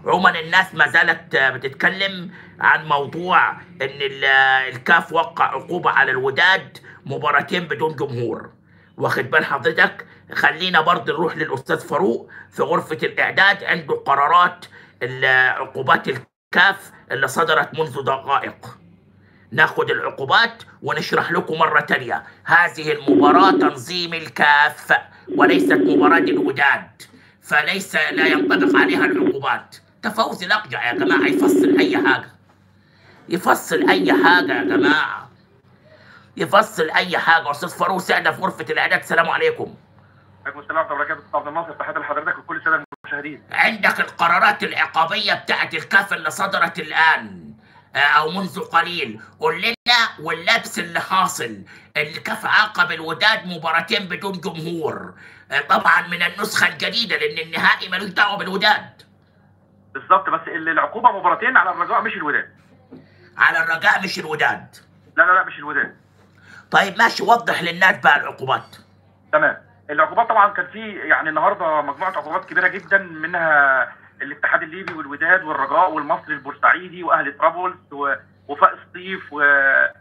عموما الناس ما زالت بتتكلم عن موضوع ان ال- الكاف وقع عقوبه على الوداد مباراتين بدون جمهور واخد بال حضرتك خلينا برضه نروح للاستاذ فاروق في غرفه الاعداد عنده قرارات ال- عقوبات الكاف اللي صدرت منذ دقائق ناخد العقوبات ونشرح لكم مرة تانية هذه المباراة تنظيم الكاف وليست مباراة الوداد فليس لا ينطبق عليها العقوبات تفوز الأقجع يا جماعة يفصل أي حاجة يفصل أي حاجة يا جماعة يفصل أي حاجة أستاذ فاروق سعدة في غرفة الإعداد السلام عليكم عليكم السلام ورحمه الله وبركاته عبد الناصر تحياتي لحضرتك وكل الساده المشاهدين عندك القرارات العقابية بتاعت الكاف اللي صدرت الآن آه، أو منذ قليل قول لنا واللبس اللي حاصل الكاف عاقب الوداد مباراتين بدون جمهور آه، طبعا من النسخة الجديدة لأن النهائي ملوش دعوة بالوداد بالظبط بس ال- العقوبه مباراتين على الرجاء مش الوداد على الرجاء مش الوداد لا لا لا مش الوداد طيب ماشي وضح للناس بقى العقوبات تمام العقوبات طبعا كان في يعني النهارده مجموعه عقوبات كبيره جدا منها الاتحاد الليبي والوداد والرجاء والمصري البورسعيدي واهلي طرابلس و- وفاء سطيف و...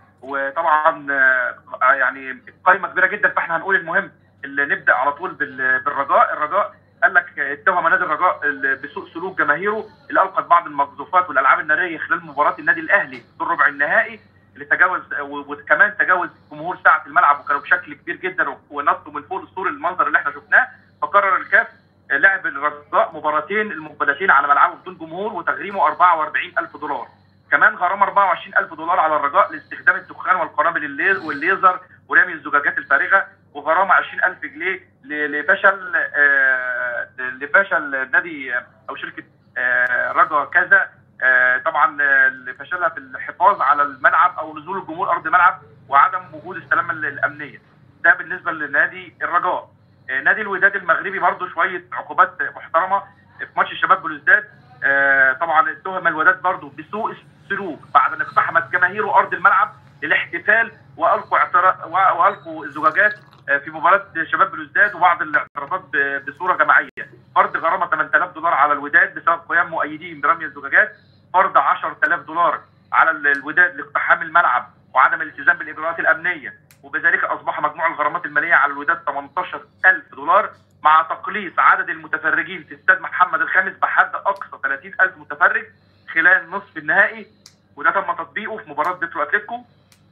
وطبعا آه، يعني قائمه كبيره جدا فاحنا هنقول المهم اللي نبدا على طول بال... بالرجاء الرجاء قال لك اتهم نادي الرجاء ال- بسوء سلوك جماهيره اللي القت بعض المقذوفات والالعاب الناريه خلال مباراه النادي الاهلي في دور ربع النهائي اللي تجاوز و- وكمان تجاوز جمهور ساعه الملعب وكانوا بشكل كبير جدا و- ونطوا من فوق السور المنظر اللي احنا شفناه فقرر الكاف لعب الرجاء مباراتين المقبلتين على ملعبه بدون جمهور وتغريمه 44000 دولار كمان غرامه 24000 دولار على الرجاء لاستخدام الدخان والقنابل اللي- والليزر ورمي الزجاجات الفارغه وغرامه 20000 جنيه ل- لفشل آه، لفشل نادي او شركه آه، رجا كذا آه، طبعا آه، لفشلها في الحفاظ على الملعب او نزول الجمهور ارض الملعب وعدم وجود السلامه الامنيه ده بالنسبه لنادي الرجاء آه، نادي الوداد المغربي برضه شويه عقوبات محترمه في ماتش الشباب بلوزداد آه، طبعا اتهم الوداد برضه بسوء السلوك بعد ان اقتحمت جماهيره ارض الملعب للاحتفال والقوا اعتراض والقوا الزجاجات آه، في مباراه شباب بلوزداد وبعض الاعتراضات ب- بصوره جماعيه فرض غرامه 8000 دولار على الوداد بسبب قيام مؤيديهم برمي الزجاجات فرض 10000 دولار على ال- الوداد لاقتحام الملعب وعدم الالتزام بالاجراءات الامنيه وبذلك اصبح مجموع الغرامات الماليه على الوداد 18000 دولار مع تقليص عدد المتفرجين في استاد محمد الخامس بحد اقصى 30000 متفرج خلال نصف النهائي وده تم تطبيقه في مباراه بيترو اتلتيكو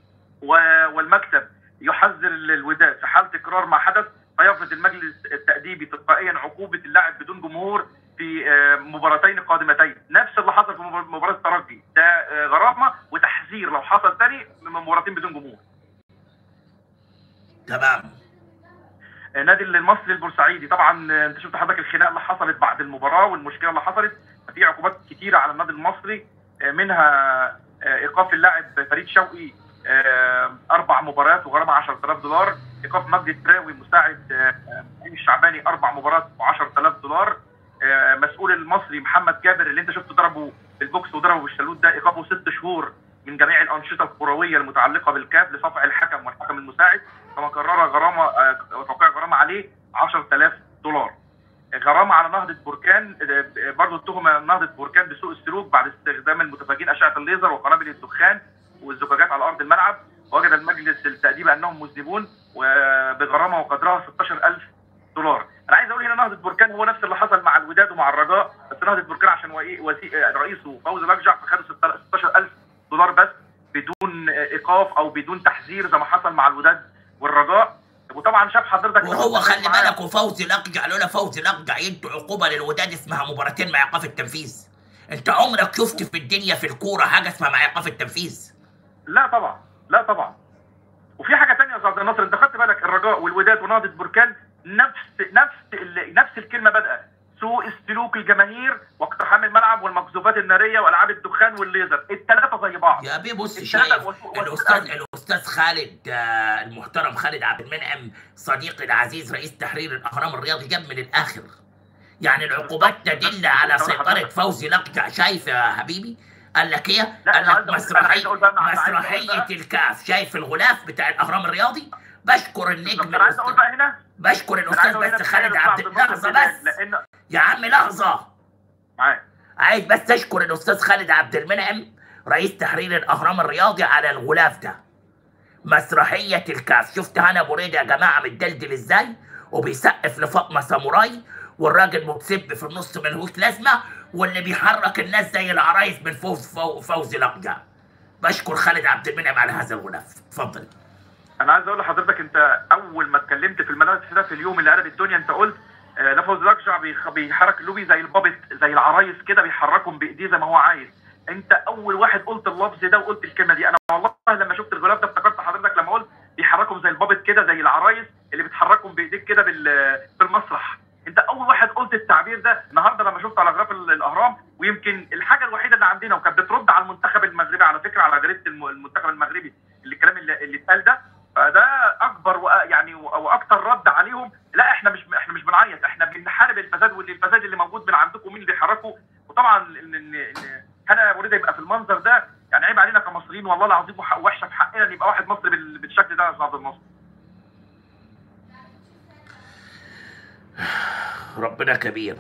و- والمكتب يحذر الوداد في حال تكرار ما حدث فيفرض المجلس التأديبي تلقائيا عقوبة اللاعب بدون جمهور في آه، مباراتين قادمتين نفس اللي حصل في مبار- مباراة الترجي ده آه، غرامة وتحذير لو حصل تاني من مباراتين بدون جمهور تمام آه، نادي المصري البورسعيدي طبعا آه، انت شفت حضرتك الخناقه اللي حصلت بعد المباراه والمشكله اللي حصلت في عقوبات كتيره على النادي المصري آه، منها آه، ايقاف اللاعب فريد شوقي آه، اربع مباريات وغرامه 10000 دولار ايقاف مجدي التراوي مساعد آه، آه، إبراهيم الشعباني اربع مباريات و10000 دولار آه، مسؤول المصري محمد جابر اللي انت شفته ضربه بالبوكس وضربه بالشلوت ده ايقافه ست شهور من جميع الانشطه الكرويه المتعلقه بالكاف لصفع الحكم والحكم المساعد كما قرر غرامه آه، توقيع غرامه عليه 10000 دولار غرامه على نهضه بركان آه، برضه اتهم نهضه بركان بسوء السلوك بعد استخدام المتفرجين اشعه الليزر وقنابل الدخان والزجاجات على ارض الملعب وجد المجلس التأديب انهم مذنبون وبغرامه وقدرها 16000 دولار انا عايز اقول هنا نهضه بركان هو نفس اللي حصل مع الوداد ومع الرجاء بس نهضه بركان عشان وئي- وسي- رئيسه فوزي لجع فخدوا 16000 دولار بس بدون ايقاف او بدون تحذير زي ما حصل مع الوداد والرجاء وطبعا شاف حضرتك وهو خلي بالك وفوزي الاقجع لولا فوزي الاقجع يدوا عقوبه للوداد اسمها مباراتين مع ايقاف التنفيذ انت عمرك شفت في الدنيا في الكوره حاجه اسمها مع ايقاف التنفيذ لا طبعا لا طبعا وفي حاجه ثانيه يا استاذ النصر انت خدت بالك الرجاء والوداد ونهضه بركان نفس نفس ال- نفس الكلمه بادئه سوء السلوك الجماهير واقتحام الملعب والمقذوفات الناريه والعاب الدخان والليزر الثلاثه زي بعض يا بيه بص الثلاثة شايف وسوء- الاستاذ وسوء الاستاذ خالد آه، المحترم خالد عبد المنعم صديقي العزيز رئيس تحرير الاهرام الرياضي جاب من الاخر يعني العقوبات تدل على سيطره فوزي الاقجع شايف يا حبيبي قال لك ايه؟ لا، قال أنا لك عايز أقول- أنا عايز مسرحيه أقول بقى- أنا عايز أقول مسرحيه بقى- الكاف شايف الغلاف بتاع الاهرام الرياضي بشكر النجم انا عايز اقول الأستاذ- بقى هنا بشكر أنا عايز الاستاذ أقول هنا بس في حاجة خالد لأستاذ عبد الناصر لحظه بالله، بس لان يا عم لحظه معاك عايز عايز بس اشكر الاستاذ خالد عبد المنعم رئيس تحرير الاهرام الرياضي على الغلاف ده مسرحيه الكاف شفت هنا ابو ريده يا جماعه متدلدل ازاي وبيسقف لفاطمه ساموراي والراجل متسب في النص ملهوش لازمه واللي بيحرك الناس زي العرايس من فوز فو فوزي لقجه بشكر خالد عبد المنعم على هذا الغلاف اتفضل انا عايز اقول لحضرتك انت اول ما اتكلمت في الملابس ده في اليوم اللي قلب الدنيا انت قلت آه، ده فوز رجع بيخ- بيحرك اللوبي زي البابت زي العرايس كده بيحركهم بايديه زي ما هو عايز انت اول واحد قلت اللفظ ده وقلت الكلمه دي انا والله لما شفت الغلاف ده افتكرت حضرتك لما قلت بيحركهم زي البابت كده زي العرايس اللي بتحركهم بايديك كده بال- في المسرح انت اول واحد قلت التعبير ده النهارده لما شفت على غلاف ال- الاهرام ويمكن الحاجه الوحيده اللي عندنا وكانت بترد على المنتخب المغربي على فكره على جريده الم- المنتخب المغربي اللي الكلام اللي, اللي اتقال ده فده اكبر وأ- يعني و- واكتر رد عليهم لا احنا مش احنا مش بنعيط احنا بنحارب الفساد واللي الفساد اللي موجود من عندكم مين اللي بيحركه وطبعا ان ان ان هنا ابو ريده يبقى في المنظر ده يعني عيب علينا كمصريين والله العظيم وح- وحشه في حقنا ان يبقى واحد مصري بال- بالشكل ده يا استاذ عبد الناصر ربنا كبير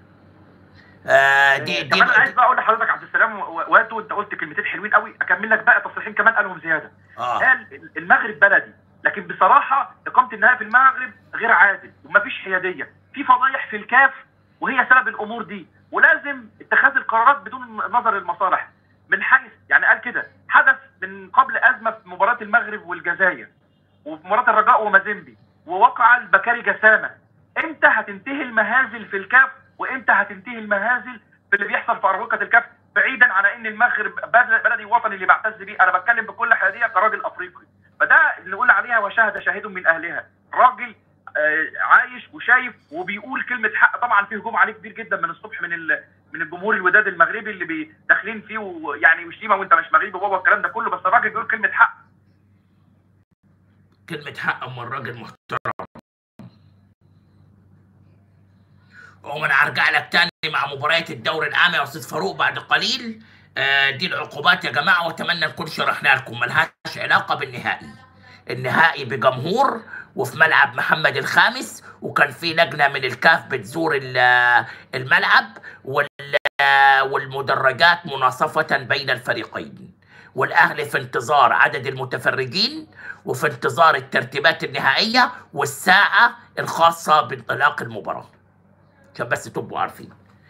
آه دي دي كمان انا عايز بقى اقول لحضرتك عبد السلام و- وادو انت قلت كلمتين حلوين قوي اكمل لك بقى تصريحين كمان قالهم زياده اه قال المغرب بلدي لكن بصراحه اقامه النهائي في المغرب غير عادل ومفيش حياديه في فضايح في الكاف وهي سبب الامور دي ولازم اتخاذ القرارات بدون نظر المصالح من حيث يعني قال كده حدث من قبل ازمه في مباراه المغرب والجزائر وفي مباراه الرجاء ومازيمبي ووقع البكاري جسامه امتى هتنتهي المهازل في الكاف وامتى هتنتهي المهازل في اللي بيحصل في اربقه الكاف بعيدا عن ان المغرب بلد- بلدي وطني اللي بعتز بيه انا بتكلم بكل حياديه كراجل افريقي فده اللي نقول عليها وشاهد شاهد من اهلها راجل آه، عايش وشايف وبيقول كلمه حق طبعا في هجوم عليه كبير جدا من الصبح من ال... من الجمهور الوداد المغربي اللي بي- داخلين فيه ويعني وشيما وانت مش مغربي بابا الكلام ده كله بس الراجل بيقول كلمه حق كلمة حق أم الراجل محترم ومن هرجع لك تاني مع مباريات الدوري العام يا أستاذ فاروق بعد قليل آه دي العقوبات يا جماعة وأتمنى نكون شرحنا لكم ملهاش علاقة بالنهائي النهائي بجمهور وفي ملعب محمد الخامس وكان في لجنة من الكاف بتزور ال- الملعب وال- والمدرجات مناصفة بين الفريقين والأهلي في انتظار عدد المتفرجين وفي انتظار الترتيبات النهائية والساعة الخاصة بانطلاق المباراة عشان بس تبقوا عارفين